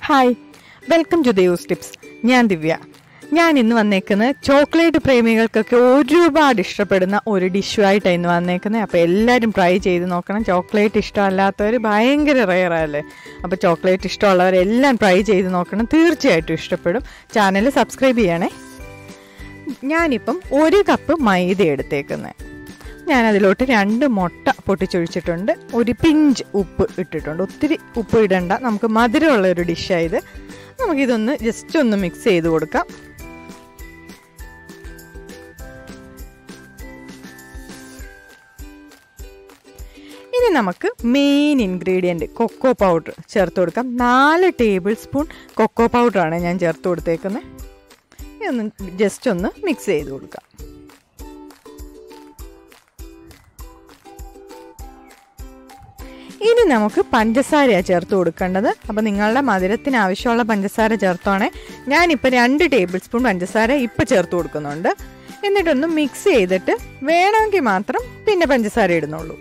hi welcome to Devu's tips ഞാൻ ദിവ്യ ഞാൻ ഇന്ന് വന്നേക്കുന്നത് ചോക്ലേറ്റ് പ്രേമികൾക്കൊക്കെ ഒരുപാട് ഇഷ്ടപ്പെടുന്ന ഒരു ഡിഷുമായിട്ടാണ് ഇന്ന് വന്നേക്കുന്നത് അപ്പോൾ എല്ലാവരും ട്രൈ ചെയ്ത് നോക്കണം ചോക്ലേറ്റ് ഇഷ്ടമല്ലാത്തവർ ഭയങ്കര റെയറല്ലേ അപ്പോൾ ചോക്ലേറ്റ് ഇഷ്ടമുള്ളവരെല്ലാം ട്രൈ ചെയ്ത് നോക്കണം തീർച്ചയായിട്ടും ഇഷ്ടപ്പെടും ചാനൽ സബ്സ്ക്രൈബ് ചെയ്യണേ ഞാനിപ്പം ഒരു കപ്പ് മൈദ എടുത്തേക്കുന്നത് ഞാൻ അതിലോട്ട് രണ്ട് മുട്ട പൊട്ടിച്ചൊഴിച്ചിട്ടുണ്ട് ഒരു പിഞ്ച് ഉപ്പ് ഇട്ടിട്ടുണ്ട് ഒത്തിരി ഉപ്പ് ഇടണ്ട നമുക്ക് മധുരമുള്ള ഒരു ഡിഷായത് നമുക്കിതൊന്ന് ജസ്റ്റ് ഒന്ന് മിക്സ് ചെയ്ത് കൊടുക്കാം ഇനി നമുക്ക് മെയിൻ ഇൻഗ്രീഡിയൻറ്റ് കൊക്കോ പൗഡർ ചേർത്ത് കൊടുക്കാം നാല് ടേബിൾ സ്പൂൺ കൊക്കോ പൗഡറാണ് ഞാൻ ചേർത്ത് കൊടുത്തേക്കുന്നത് ഇതൊന്ന് ജസ്റ്റ് ഒന്ന് മിക്സ് ചെയ്ത് കൊടുക്കാം ഇനി നമുക്ക് പഞ്ചസാരയാണ് ചേർത്ത് കൊടുക്കേണ്ടത് അപ്പോൾ നിങ്ങളുടെ മധുരത്തിന് ആവശ്യമുള്ള പഞ്ചസാര ചേർത്തോണേ ഞാനിപ്പോൾ രണ്ട് ടേബിൾ സ്പൂൺ പഞ്ചസാര ഇപ്പോൾ ചേർത്ത് കൊടുക്കുന്നുണ്ട് എന്നിട്ടൊന്ന് മിക്സ് ചെയ്തിട്ട് വേണമെങ്കിൽ മാത്രം പിന്നെ പഞ്ചസാര ഇടുന്നുള്ളൂ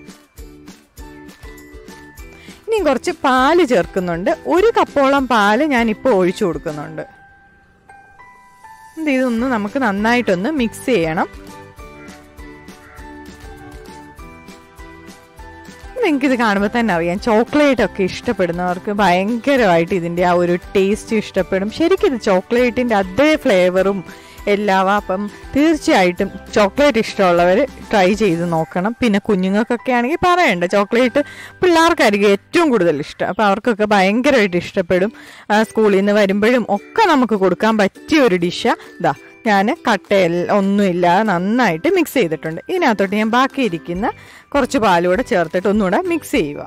ഇനി കുറച്ച് പാല് ചേർക്കുന്നുണ്ട് ഒരു കപ്പോളം പാല് ഞാൻ ഇപ്പോൾ ഒഴിച്ചു കൊടുക്കുന്നുണ്ട് ഇതൊന്ന് നമുക്ക് നന്നായിട്ടൊന്ന് മിക്സ് ചെയ്യണം നിങ്ങൾക്ക് ഇത് കാണുമ്പോൾ തന്നെ അറിയാം ചോക്ലേറ്റ് ഒക്കെ ഇഷ്ടപ്പെടുന്നവർക്ക് ഭയങ്കരമായിട്ട് ഇതിൻ്റെ ആ ഒരു ടേസ്റ്റ് ഇഷ്ടപ്പെടും ശരിക്കും ഇത് ചോക്ലേറ്റിൻ്റെ അതേ ഫ്ലേവറും എല്ലാവാ അപ്പം തീർച്ചയായിട്ടും ചോക്ലേറ്റ് ഇഷ്ടമുള്ളവർ ട്രൈ ചെയ്ത് നോക്കണം പിന്നെ കുഞ്ഞുങ്ങൾക്കൊക്കെ ആണെങ്കിൽ പറയണ്ട ചോക്ലേറ്റ് പിള്ളേർക്കായിരിക്കും ഏറ്റവും കൂടുതൽ ഇഷ്ടം അപ്പോൾ അവർക്കൊക്കെ ഭയങ്കരമായിട്ട് ഇഷ്ടപ്പെടും സ്കൂളിൽ നിന്ന് വരുമ്പോഴും ഒക്കെ നമുക്ക് കൊടുക്കാൻ പറ്റിയ ഒരു ഡിഷാണ് ഇതാ ഞാൻ കട്ടയിൽ ഒന്നുമില്ലാതെ നന്നായിട്ട് മിക്സ് ചെയ്തിട്ടുണ്ട് ഇതിനകത്തോട്ട് ഞാൻ ബാക്കിയിരിക്കുന്ന കുറച്ച് പാലൂടെ ചേർത്തിട്ട് ഒന്നുകൂടെ മിക്സ് ചെയ്യുക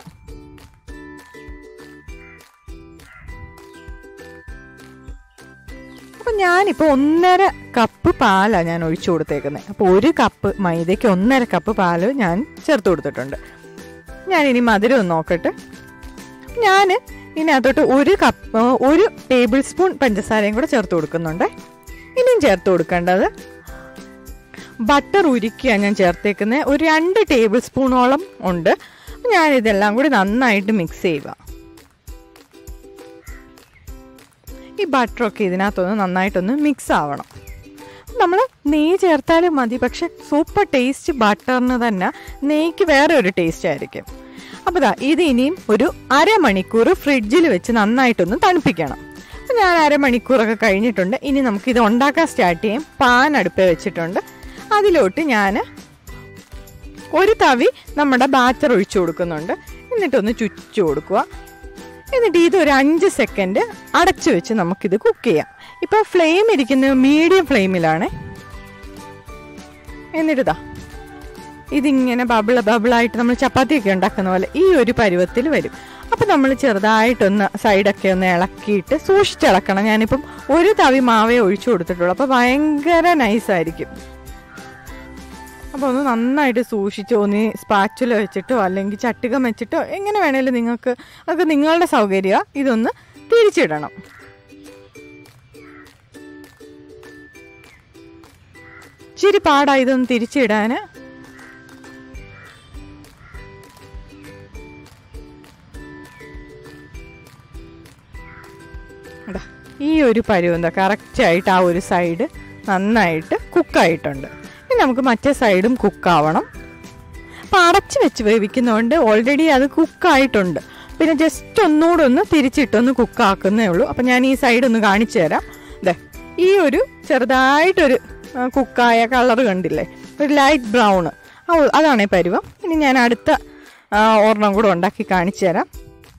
അപ്പം ഞാനിപ്പോൾ ഒന്നര കപ്പ് പാലാണ് ഞാൻ ഒഴിച്ചു കൊടുത്തേക്കുന്നത് അപ്പോൾ ഒരു കപ്പ് മൈദയ്ക്ക് ഒന്നര കപ്പ് പാല് ഞാൻ ചേർത്ത് കൊടുത്തിട്ടുണ്ട് ഞാനിനി മധുരം ഒന്ന് നോക്കട്ടെ ഞാൻ ഇതിനകത്തോട്ട് ഒരു കപ്പ് ഒരു ടേബിൾ സ്പൂൺ പഞ്ചസാരയും കൂടെ ചേർത്ത് കൊടുക്കുന്നുണ്ട് ഇനിയും ചേർത്ത് കൊടുക്കേണ്ടത് ബട്ടർ ഉരുക്കിയാണ് ഞാൻ ചേർത്തേക്കുന്നത് ഒരു രണ്ട് ടേബിൾ സ്പൂണോളം ഉണ്ട് ഞാനിതെല്ലാം കൂടി നന്നായിട്ട് മിക്സ് ചെയ്യുക ഈ ബട്ടറൊക്കെ ഇതിനകത്തൊന്ന് നന്നായിട്ടൊന്ന് മിക്സ് ആവണം നമ്മൾ നെയ്യ് ചേർത്താലും മതി പക്ഷെ സൂപ്പർ ടേസ്റ്റ് ബട്ടറിന് തന്നെ നെയ്ക്ക് വേറെ ഒരു ടേസ്റ്റ് ആയിരിക്കും അപ്പോൾ ഇതാ ഇത് ഇനിയും ഒരു അരമണിക്കൂർ ഫ്രിഡ്ജിൽ വെച്ച് നന്നായിട്ടൊന്ന് തണുപ്പിക്കണം അപ്പോൾ ഞാൻ അരമണിക്കൂറൊക്കെ കഴിഞ്ഞിട്ടുണ്ട് ഇനി നമുക്ക് ഇത് ഉണ്ടാക്കാൻ സ്റ്റാർട്ട് ചെയ്യും പാൻ അടുപ്പേ വെച്ചിട്ടുണ്ട് അതിലോട്ട് ഞാൻ ഒരു തവി നമ്മുടെ ബാറ്റർ ഒഴിച്ചു കൊടുക്കുന്നുണ്ട് എന്നിട്ടൊന്ന് ചുച്ചു കൊടുക്കുക എന്നിട്ട് ഇത് ഒരു അഞ്ച് സെക്കൻഡ് അടച്ചു വെച്ച് നമുക്കിത് കുക്ക് ചെയ്യാം ഇപ്പോൾ ഫ്ലെയിം ഇരിക്കുന്നത് മീഡിയം ഫ്ലെയിമിലാണ് എന്നിട്ടിതാ ഇതിങ്ങനെ ബബിള് ബബിളായിട്ട് നമ്മൾ ചപ്പാത്തിയൊക്കെ ഉണ്ടാക്കുന്ന പോലെ ഈ ഒരു പരുവത്തിൽ വരും അപ്പം നമ്മൾ ചെറുതായിട്ടൊന്ന് സൈഡൊക്കെ ഒന്ന് ഇളക്കിയിട്ട് സൂക്ഷിച്ചിളക്കണം ഞാനിപ്പം ഒരു തവി മാവേ ഒഴിച്ചു കൊടുത്തിട്ടുള്ളൂ അപ്പോൾ ഭയങ്കര നൈസായിരിക്കും അപ്പോൾ ഒന്ന് നന്നായിട്ട് സൂക്ഷിച്ച് ഒന്ന് സ്പാച്ചുല വെച്ചിട്ടോ അല്ലെങ്കിൽ ചട്ടുകം വെച്ചിട്ടോ എങ്ങനെ വേണേലും നിങ്ങൾക്ക് അതൊക്കെ നിങ്ങളുടെ സൗകര്യമാണ് ഇതൊന്ന് തിരിച്ചിടണം ഇച്ചിരി പാടാ ഇതൊന്ന് തിരിച്ചിടാൻ ഈ ഒരു പരുവം എന്താ കറക്റ്റായിട്ട് ആ ഒരു സൈഡ് നന്നായിട്ട് കുക്കായിട്ടുണ്ട് ഇനി നമുക്ക് മറ്റേ സൈഡും കുക്കാവണം അപ്പം അടച്ച് വെച്ച് വേവിക്കുന്നതുകൊണ്ട് ഓൾറെഡി അത് കുക്കായിട്ടുണ്ട് പിന്നെ ജസ്റ്റ് ഒന്നുകൂടെ ഒന്ന് തിരിച്ചിട്ടൊന്ന് കുക്കാക്കുന്നേ ഉള്ളൂ അപ്പം ഞാൻ ഈ സൈഡ് ഒന്ന് കാണിച്ചു തരാം അതെ ഈ ഒരു ചെറുതായിട്ടൊരു കുക്കായ കളർ കണ്ടില്ലേ ഒരു ലൈറ്റ് ബ്രൗൺ അതാണ് പരുവം ഇനി ഞാൻ അടുത്ത ഒരെണ്ണം കൂടെ ഉണ്ടാക്കി കാണിച്ചു തരാം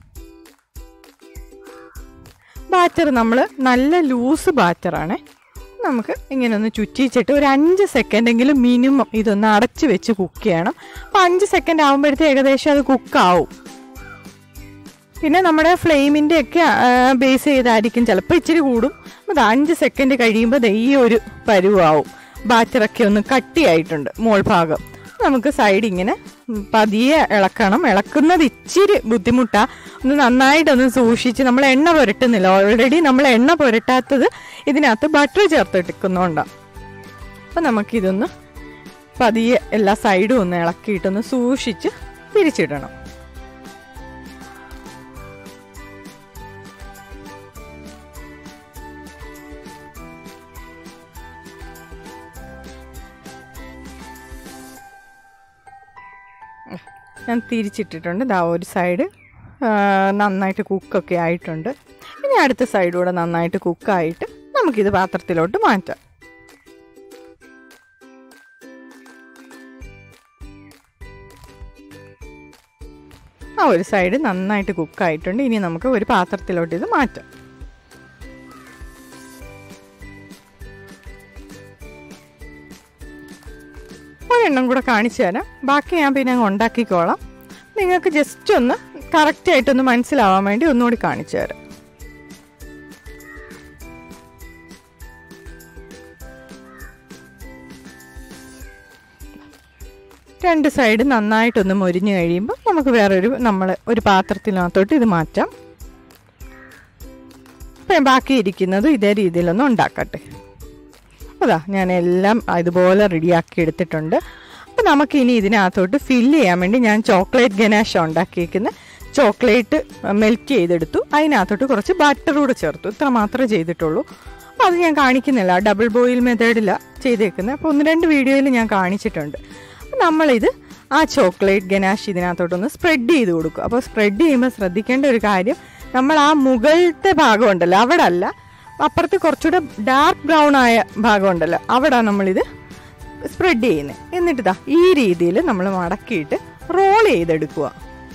ബാറ്റർ നമ്മൾ നല്ല ലൂസ് ബാറ്ററാണ് നമുക്ക് ഇങ്ങനെ ഒന്ന് ചുറ്റിച്ചിട്ട് ഒരു അഞ്ച് സെക്കൻഡെങ്കിലും മിനിമം ഇതൊന്ന് അടച്ച് വെച്ച് കുക്ക് ചെയ്യണം അപ്പം അഞ്ച് സെക്കൻഡ് ആകുമ്പോഴത്തെ ഏകദേശം അത് കുക്കാവും പിന്നെ നമ്മുടെ ഫ്ലെയിമിൻ്റെ ഒക്കെ ബേസ് ചെയ്തായിരിക്കും ചിലപ്പോൾ ഇച്ചിരി കൂടും അത് അഞ്ച് സെക്കൻഡ് കഴിയുമ്പോൾ ഈ ഒരു പരുവാവും ബാറ്ററൊക്കെ ഒന്ന് കട്ടിയായിട്ടുണ്ട് മോൾ ഭാഗം നമുക്ക് സൈഡ് ഇങ്ങനെ പതിയെ ഇളക്കണം ഇളക്കുന്നത് ഇച്ചിരി ബുദ്ധിമുട്ടാ ഒന്ന് നന്നായിട്ടൊന്ന് സൂക്ഷിച്ച് നമ്മൾ എണ്ണ പുരട്ടുന്നില്ല ഓൾറെഡി നമ്മൾ എണ്ണ പുരട്ടാത്തത് ഇതിനകത്ത് ബട്ടർ ചേർത്തെടുക്കുന്നതുകൊണ്ടാണ് അപ്പം നമുക്കിതൊന്ന് പതിയെ എല്ലാ സൈഡും ഒന്ന് ഇളക്കിയിട്ടൊന്ന് സൂക്ഷിച്ച് തിരിച്ചിടണം ഞാൻ തിരിച്ചിട്ടിട്ടുണ്ട് ദാ ഒരു സൈഡ് നന്നായിട്ട് കുക്കൊക്കെ ആയിട്ടുണ്ട് ഇനി അടുത്ത സൈഡൂടെ നന്നായിട്ട് കുക്കായിട്ട് നമുക്കിത് പാത്രത്തിലോട്ട് മാറ്റാം ആ ഒരു സൈഡ് നന്നായിട്ട് കുക്കായിട്ടുണ്ട് ഇനി നമുക്ക് ഒരു പാത്രത്തിലോട്ട് ഇത് മാറ്റാം ഒരെണ്ണം കൂടെ കാണിച്ചു തരാം ബാക്കി ഞാൻ പിന്നെ അങ്ങ് ഉണ്ടാക്കിക്കോളാം നിങ്ങൾക്ക് ജസ്റ്റ് ഒന്ന് കറക്റ്റായിട്ടൊന്ന് മനസ്സിലാവാൻ വേണ്ടി ഒന്നുകൂടി കാണിച്ചു തരാം രണ്ട് സൈഡ് നന്നായിട്ടൊന്ന് മൊരിഞ്ഞ് കഴിയുമ്പോൾ നമുക്ക് വേറൊരു നമ്മൾ ഒരു പാത്രത്തിനകത്തോട്ട് ഇത് മാറ്റാം അപ്പം ബാക്കി ഇരിക്കുന്നതും ഇതേ രീതിയിലൊന്ന് ഉണ്ടാക്കട്ടെ അതാ ഞാൻ എല്ലാം ഇതുപോലെ റെഡിയാക്കി എടുത്തിട്ടുണ്ട് അപ്പോൾ നമുക്കിനി ഇതിനകത്തോട്ട് ഫില്ല് ചെയ്യാൻ വേണ്ടി ഞാൻ ചോക്ലേറ്റ് ഗനാഷ ഉണ്ടാക്കിയിരിക്കുന്ന ചോക്ലേറ്റ് മെൽറ്റ് ചെയ്തെടുത്തു അതിനകത്തോട്ട് കുറച്ച് ബട്ടർ കൂടെ ചേർത്തു ഇത്ര മാത്രമേ ചെയ്തിട്ടുള്ളൂ അപ്പോൾ അത് ഞാൻ കാണിക്കുന്നില്ല ഡബിൾ ബോയിൽ മെത്തേഡിലാണ് ചെയ്തേക്കുന്നത് അപ്പോൾ ഒന്ന് രണ്ട് വീഡിയോയിൽ ഞാൻ കാണിച്ചിട്ടുണ്ട് അപ്പോൾ നമ്മളിത് ആ ചോക്ലേറ്റ് ഗനാഷ് ഇതിനകത്തോട്ടൊന്ന് സ്പ്രെഡ് ചെയ്ത് കൊടുക്കും അപ്പോൾ സ്പ്രെഡ് ചെയ്യുമ്പോൾ ശ്രദ്ധിക്കേണ്ട ഒരു കാര്യം നമ്മൾ ആ മുകളിലത്തെ ഭാഗം ഉണ്ടല്ലോ അവിടെ അല്ല അപ്പുറത്ത് കുറച്ചുകൂടെ ഡാർക്ക് ബ്രൗൺ ആയ ഭാഗം ഉണ്ടല്ലോ അവിടെ നമ്മളിത് സ്പ്രെഡ് ചെയ്യുന്നത് എന്നിട്ട് ഇതാ ഈ രീതിയിൽ നമ്മൾ മടക്കിയിട്ട് റോൾ ചെയ്തെടുക്കുക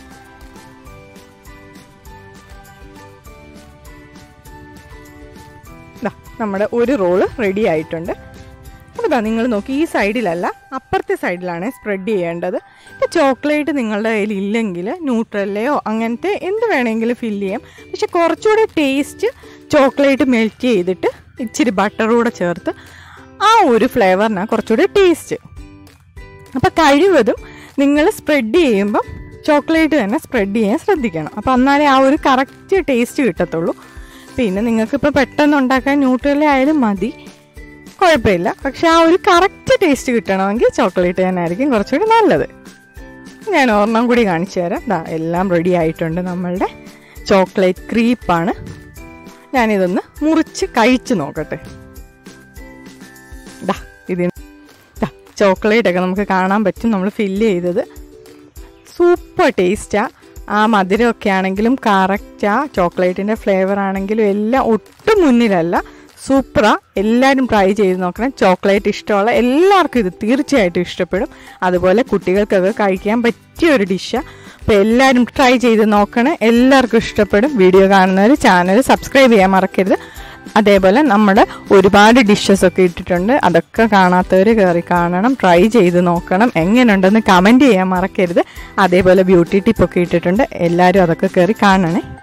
ദാ നമ്മുടെ ഒരു റോള് റെഡി ആയിട്ടുണ്ട് അപ്പോൾ ഇതാ നിങ്ങൾ നോക്കി ഈ സൈഡിലല്ല അപ്പുറത്തെ സൈഡിലാണ് സ്പ്രെഡ് ചെയ്യേണ്ടത് ഇപ്പോൾ ചോക്ലേറ്റ് നിങ്ങളുടെ കയ്യിൽ ഇല്ലെങ്കിൽ ന്യൂട്രല്ലയോ അങ്ങനത്തെ എന്ത് വേണമെങ്കിലും ഫില്ല് ചെയ്യാം പക്ഷെ കുറച്ചുകൂടെ ടേസ്റ്റ് ചോക്ലേറ്റ് മെൽറ്റ് ചെയ്തിട്ട് ഇച്ചിരി ബട്ടറൂടെ ചേർത്ത് ആ ഒരു ഫ്ലേവറിനാണ് കുറച്ചുകൂടെ ടേസ്റ്റ് അപ്പോൾ കഴിവതും നിങ്ങൾ സ്പ്രെഡ് ചെയ്യുമ്പം ചോക്ലേറ്റ് തന്നെ സ്പ്രെഡ് ചെയ്യാൻ ശ്രദ്ധിക്കണം അപ്പോൾ എന്നാലേ ആ ഒരു കറക്റ്റ് ടേസ്റ്റ് കിട്ടത്തുള്ളൂ പിന്നെ നിങ്ങൾക്കിപ്പോൾ പെട്ടെന്ന് ഉണ്ടാക്കാൻ ന്യൂട്രല്ല ആയാലും മതി കുഴപ്പമില്ല പക്ഷെ ആ ഒരു കറക്റ്റ് ടേസ്റ്റ് കിട്ടണമെങ്കിൽ ചോക്ലേറ്റ് തന്നെയായിരിക്കും കുറച്ചുകൂടി നല്ലത് ഞാൻ ഒരെണ്ണം കൂടി കാണിച്ചു തരാം ദാ എല്ലാം റെഡി ആയിട്ടുണ്ട് നമ്മളുടെ ചോക്ലേറ്റ് ക്രീപ്പാണ് ഞാനിതൊന്ന് മുറിച്ച് കഴിച്ച് നോക്കട്ടെ ദാ ഇതിന് ദാ ചോക്ലേറ്റ് ഒക്കെ നമുക്ക് കാണാൻ പറ്റും നമ്മൾ ഫില്ല് ചെയ്തത് സൂപ്പർ ടേസ്റ്റാ ആ മധുരമൊക്കെ ആണെങ്കിലും കറക്റ്റാ ചോക്ലേറ്റിൻ്റെ ഫ്ലേവർ ആണെങ്കിലും എല്ലാം ഒട്ടും മുന്നിലല്ല സൂപ്പറാ എല്ലാവരും ട്രൈ ചെയ്ത് നോക്കണം ചോക്ലേറ്റ് ഇഷ്ടമുള്ള എല്ലാവർക്കും ഇത് തീർച്ചയായിട്ടും ഇഷ്ടപ്പെടും അതുപോലെ കുട്ടികൾക്കൊക്കെ കഴിക്കാൻ പറ്റിയ ഒരു ഡിഷാണ് അപ്പോൾ എല്ലാവരും ട്രൈ ചെയ്ത് നോക്കണേ എല്ലാവർക്കും ഇഷ്ടപ്പെടും വീഡിയോ കാണുന്നവർ ചാനൽ സബ്സ്ക്രൈബ് ചെയ്യാൻ മറക്കരുത് അതേപോലെ നമ്മൾ ഒരുപാട് ഡിഷസ് ഒക്കെ ഇട്ടിട്ടുണ്ട് അതൊക്കെ കാണാത്തവർ കയറി കാണണം ട്രൈ ചെയ്ത് നോക്കണം എങ്ങനെയുണ്ടെന്ന് കമൻറ്റ് ചെയ്യാൻ മറക്കരുത് അതേപോലെ ബ്യൂട്ടി ടിപ്പൊക്കെ ഇട്ടിട്ടുണ്ട് എല്ലാവരും അതൊക്കെ കയറി കാണണേ